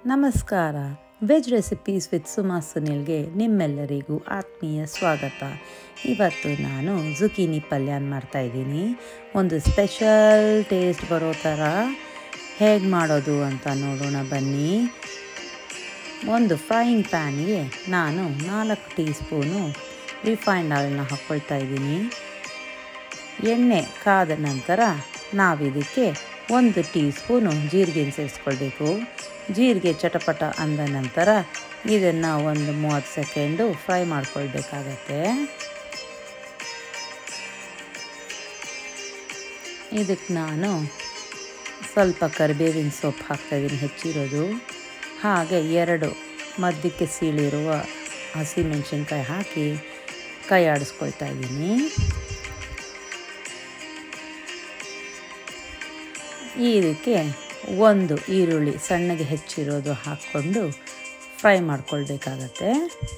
ನಮಸ್ಕಾರ veg recipes with Suma ಸುನಿಲ್ಗೆ ನಿಮ್ಮೆಲ್ಲರಿಗೂ ಆತ್ಮೀಯ ಸ್ವಾಗತ ಇವತ್ತು ನಾನು ಜುಕೀನಿ ಪಲ್ಯನ ಮಾಡ್ತಾಯಿದ್ದೀನಿ ಒಂದು ಸ್ಪೆಷಲ್ ಟೇಸ್ಟ್ ಬರೋ ಥರ ಹೇಗೆ ಮಾಡೋದು ಅಂತ ನೋಡೋಣ ಬನ್ನಿ ಒಂದು ಫ್ರೈಯಿಂಗ್ ಪ್ಯಾನ್ಗೆ ನಾನು ನಾಲ್ಕು ಟೀ ಸ್ಪೂನು ರಿಫೈನ್ಡ್ ಆಯಿಲ್ನ ಹಾಕ್ಕೊಳ್ತಾ ಇದ್ದೀನಿ ಎಣ್ಣೆ ಕಾದ ನಂತರ ನಾವಿದಕ್ಕೆ ಒಂದು ಟೀ ಸ್ಪೂನು ಜೀರಿಗೆ ಸೇರಿಸ್ಕೊಳ್ಬೇಕು ಜೀರಿಗೆ ಚಟಪಟ ಅಂದ ನಂತರ ಇದನ್ನು ಒಂದು ಮೂವತ್ತು ಸೆಕೆಂಡು ಫ್ರೈ ಮಾಡ್ಕೊಳ್ಬೇಕಾಗತ್ತೆ ಇದಕ್ಕೆ ನಾನು ಸ್ವಲ್ಪ ಕರಿಬೇವಿನ ಸೊಪ್ಪು ಹಾಕ್ತಾಯಿದ್ದೀನಿ ಹೆಚ್ಚಿರೋದು ಹಾಗೆ ಎರಡು ಮಧ್ಯಕ್ಕೆ ಸೀಳಿರುವ ಹಸಿಮೆಣಸಿನ್ಕಾಯಿ ಹಾಕಿ ಕೈ ಆಡಿಸ್ಕೊಳ್ತಾ ಇದ್ದೀನಿ ಇದಕ್ಕೆ ಒಂದು ಈರುಳ್ಳಿ ಸಣ್ಣಗೆ ಹೆಚ್ಚಿರೋದು ಹಾಕ್ಕೊಂಡು ಫ್ರೈ ಮಾಡ್ಕೊಳ್ಬೇಕಾಗತ್ತೆ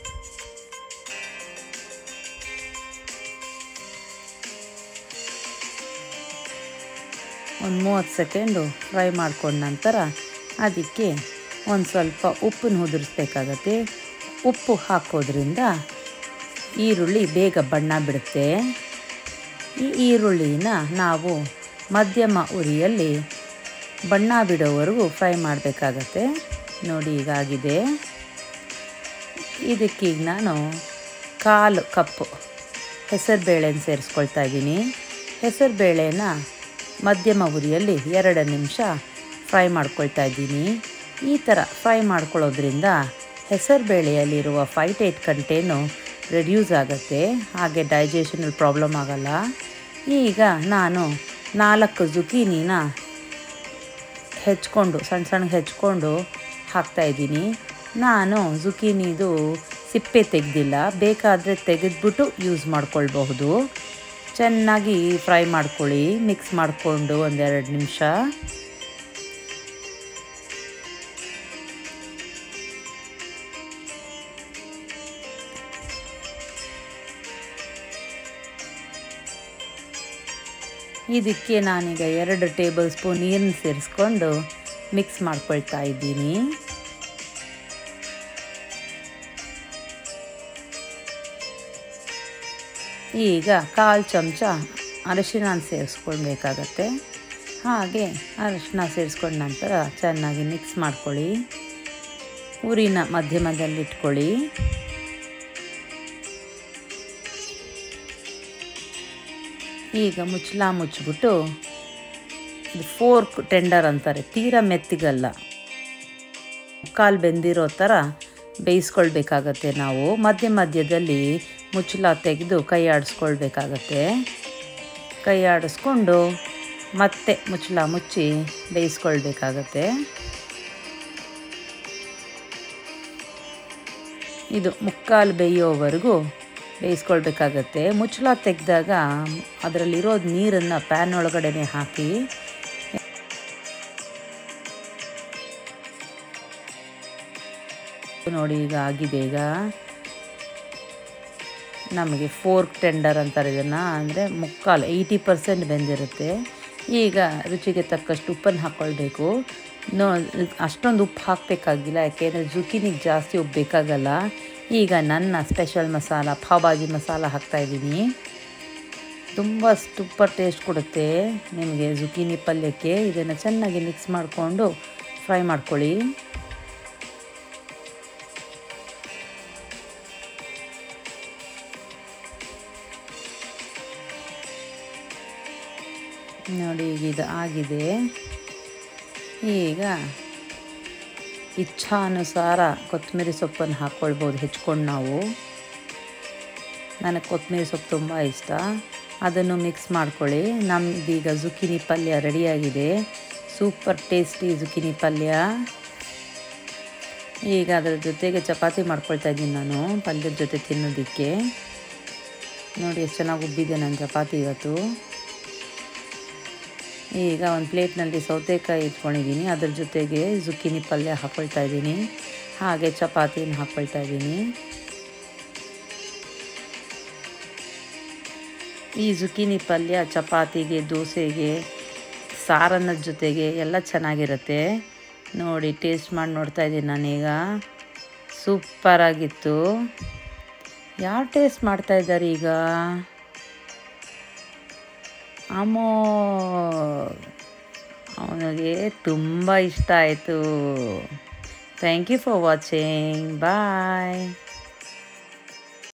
ಒಂದು ಮೂವತ್ತು ಸೆಕೆಂಡು ಫ್ರೈ ಮಾಡ್ಕೊಂಡ ನಂತರ ಅದಕ್ಕೆ ಒಂದು ಸ್ವಲ್ಪ ಉಪ್ಪನ್ನು ಉದುರಿಸ್ಬೇಕಾಗತ್ತೆ ಉಪ್ಪು ಹಾಕೋದ್ರಿಂದ ಈರುಳ್ಳಿ ಬೇಗ ಬಣ್ಣ ಬಿಡುತ್ತೆ ಈ ಈರುಳ್ಳಿನ ನಾವು ಮಧ್ಯಮ ಉರಿಯಲ್ಲಿ ಬಣ್ಣ ಬಿಡೋವರೆಗೂ ಫ್ರೈ ಮಾಡಬೇಕಾಗತ್ತೆ ನೋಡಿ ಈಗಾಗಿದೆ ಇದಕ್ಕೀಗ ನಾನು ಕಾಲು ಕಪ್ಪು ಹೆಸರುಬೇಳೆನ ಸೇರಿಸ್ಕೊಳ್ತಾ ಇದ್ದೀನಿ ಹೆಸರುಬೇಳೆನ ಮಧ್ಯಮ ಉರಿಯಲ್ಲಿ ಎರಡು ನಿಮಿಷ ಫ್ರೈ ಮಾಡ್ಕೊಳ್ತಾ ಇದ್ದೀನಿ ಈ ಥರ ಫ್ರೈ ಮಾಡ್ಕೊಳ್ಳೋದ್ರಿಂದ ಹೆಸರುಬೇಳೆಯಲ್ಲಿರುವ ಫೈಟೇಟ್ ಕಂಟೇನು ರೆಡ್ಯೂಸ್ ಆಗುತ್ತೆ ಹಾಗೆ ಡೈಜೆಷನಲ್ಲಿ ಪ್ರಾಬ್ಲಮ್ ಆಗಲ್ಲ ಈಗ ನಾನು ನಾಲ್ಕು ಜುಕೀನಿನ ಹೆಚ್ಕೊಂಡು ಸಣ್ಣ ಸಣ್ಣ ಹೆಚ್ಕೊಂಡು ಹಾಕ್ತಾಯಿದ್ದೀನಿ ನಾನು ಜುಕೀನಿದು ಸಿಪ್ಪೆ ತೆಗೆದಿಲ್ಲ ಬೇಕಾದರೆ ತೆಗೆದ್ಬಿಟ್ಟು ಯೂಸ್ ಮಾಡ್ಕೊಳ್ಬಹುದು ಚೆನ್ನಾಗಿ ಫ್ರೈ ಮಾಡ್ಕೊಳ್ಳಿ ಮಿಕ್ಸ್ ಮಾಡಿಕೊಂಡು ಒಂದೆರಡು ನಿಮಿಷ ಇದಕ್ಕೆ ನಾನೀಗ ಎರಡು ಟೇಬಲ್ ಸ್ಪೂನ್ ನೀರನ್ನ ಸೇರಿಸ್ಕೊಂಡು ಮಿಕ್ಸ್ ಮಾಡ್ಕೊಳ್ತಾ ಇದ್ದೀನಿ ಈಗ ಕಾಲು ಚಮಚ ಅರಶಿನ ಸೇರಿಸ್ಕೊಳ್ಬೇಕಾಗತ್ತೆ ಹಾಗೆ ಅರಶಿನ ಸೇರಿಸ್ಕೊಂಡ ನಂತರ ಚೆನ್ನಾಗಿ ಮಿಕ್ಸ್ ಮಾಡ್ಕೊಳ್ಳಿ ಉರಿನ ಮಧ್ಯಮದಲ್ಲಿಟ್ಕೊಳ್ಳಿ ಈಗ ಮುಚ್ಚಲ ಮುಚ್ಚಿಬಿಟ್ಟು ಇದು ಫೋರ್ಕ್ ಟೆಂಡರ್ ಅಂತಾರೆ ತೀರಾ ಮೆತ್ತಿಗಲ್ಲ ಕಾಲು ಬೆಂದಿರೋ ಥರ ಬೇಯಿಸ್ಕೊಳ್ಬೇಕಾಗತ್ತೆ ನಾವು ಮಧ್ಯ ಮಧ್ಯದಲ್ಲಿ ಮುಚ್ಚಲ ತೆಗೆದು ಕೈ ಆಡಿಸ್ಕೊಳ್ಬೇಕಾಗತ್ತೆ ಕೈ ಆಡಿಸ್ಕೊಂಡು ಮತ್ತೆ ಮುಚ್ಚಲ ಮುಚ್ಚಿ ಬೇಯಿಸ್ಕೊಳ್ಬೇಕಾಗತ್ತೆ ಇದು ಮುಕ್ಕಾಲು ಬೇಯೋವರೆಗೂ ಬೇಯಿಸ್ಕೊಳ್ಬೇಕಾಗತ್ತೆ ಮುಚ್ಚಳ ತೆಗೆದಾಗ ಅದರಲ್ಲಿರೋದು ನೀರನ್ನು ಪ್ಯಾನ್ ಒಳಗಡೆ ಹಾಕಿ ನೋಡಿ ಈಗ ಆಗಿದೆ ಈಗ ನಮಗೆ ಫೋರ್ಕ್ ಟೆಂಡರ್ ಅಂತಾರೆ ಇದನ್ನು ಅಂದರೆ ಮುಕ್ಕಾಲು ಏಯ್ಟಿ ಪರ್ಸೆಂಟ್ ಬೆಂದಿರುತ್ತೆ ಈಗ ರುಚಿಗೆ ತಕ್ಕಷ್ಟು ಉಪ್ಪನ್ನು ಹಾಕ್ಕೊಳ್ಬೇಕು ನೋ ಅಷ್ಟೊಂದು ಉಪ್ಪು ಹಾಕಬೇಕಾಗಿಲ್ಲ ಯಾಕೆಂದರೆ ಜುಕಿನಿಗೆ ಜಾಸ್ತಿ ಉಪ್ಪು ಬೇಕಾಗಲ್ಲ ಈಗ ನನ್ನ ಸ್ಪೆಷಲ್ ಮಸಾಲ ಪಾವ್ಭಾಜಿ ಮಸಾಲ ಹಾಕ್ತಾಯಿದ್ದೀನಿ ತುಂಬ ಸೂಪರ್ ಟೇಸ್ಟ್ ಕೊಡುತ್ತೆ ನಿಮಗೆ ಜುಕೀನಿ ಪಲ್ಯಕ್ಕೆ ಇದನ್ನು ಚೆನ್ನಾಗಿ ಮಿಕ್ಸ್ ಮಾಡಿಕೊಂಡು ಫ್ರೈ ಮಾಡ್ಕೊಳ್ಳಿ ನೋಡಿ ಈಗ ಇದು ಆಗಿದೆ ಈಗ ಇಚ್ಛಾನುಸಾರ ಕೊತ್ತಂಬರಿ ಸೊಪ್ಪನ್ನು ಹಾಕ್ಕೊಳ್ಬೋದು ಹೆಚ್ಕೊಂಡು ನಾವು ನನಗೆ ಕೊತ್ತಂಬರಿ ಸೊಪ್ಪು ತುಂಬ ಇಷ್ಟ ಅದನ್ನು ಮಿಕ್ಸ್ ಮಾಡ್ಕೊಳ್ಳಿ ನಮ್ಮದೀಗ ಜುಕಿನಿ ಪಲ್ಯ ರೆಡಿಯಾಗಿದೆ ಸೂಪರ್ ಟೇಸ್ಟಿ ಜುಕಿನಿ ಪಲ್ಯ ಈಗ ಅದರ ಜೊತೆಗೆ ಚಪಾತಿ ಮಾಡ್ಕೊಳ್ತಾ ಇದ್ದೀನಿ ನಾನು ಪಲ್ಯದ ಜೊತೆ ತಿನ್ನೋದಕ್ಕೆ ನೋಡಿ ಎಷ್ಟು ಚೆನ್ನಾಗಿ ಉಬ್ಬಿದೆ ನನ್ನ ಚಪಾತಿ ಇವತ್ತು ಈಗ ಒಂದು ಪ್ಲೇಟ್ನಲ್ಲಿ ಸೌತೆಕಾಯಿ ಇಟ್ಕೊಂಡಿದ್ದೀನಿ ಅದ್ರ ಜೊತೆಗೆ ಜುಕ್ಕಿನಿ ಪಲ್ಯ ಹಾಕ್ಕೊಳ್ತಾ ಇದ್ದೀನಿ ಹಾಗೆ ಚಪಾತಿನ ಹಾಕ್ಕೊಳ್ತಾ ಇದ್ದೀನಿ ಈ ಜುಕಿನಿ ಪಲ್ಯ ಚಪಾತಿಗೆ ದೋಸೆಗೆ ಸಾರನ್ನದ ಜೊತೆಗೆ ಎಲ್ಲ ಚೆನ್ನಾಗಿರುತ್ತೆ ನೋಡಿ ಟೇಸ್ಟ್ ಮಾಡಿ ನೋಡ್ತಾ ಇದ್ದೀನಿ ನಾನೀಗ ಸೂಪರಾಗಿತ್ತು ಯಾವ ಟೇಸ್ಟ್ ಮಾಡ್ತಾ ಇದ್ದಾರೆ ಈಗ ಅಮ್ಮೋ ಅವನಿಗೆ ತುಂಬ ಇಷ್ಟ ಆಯಿತು thank you for watching bye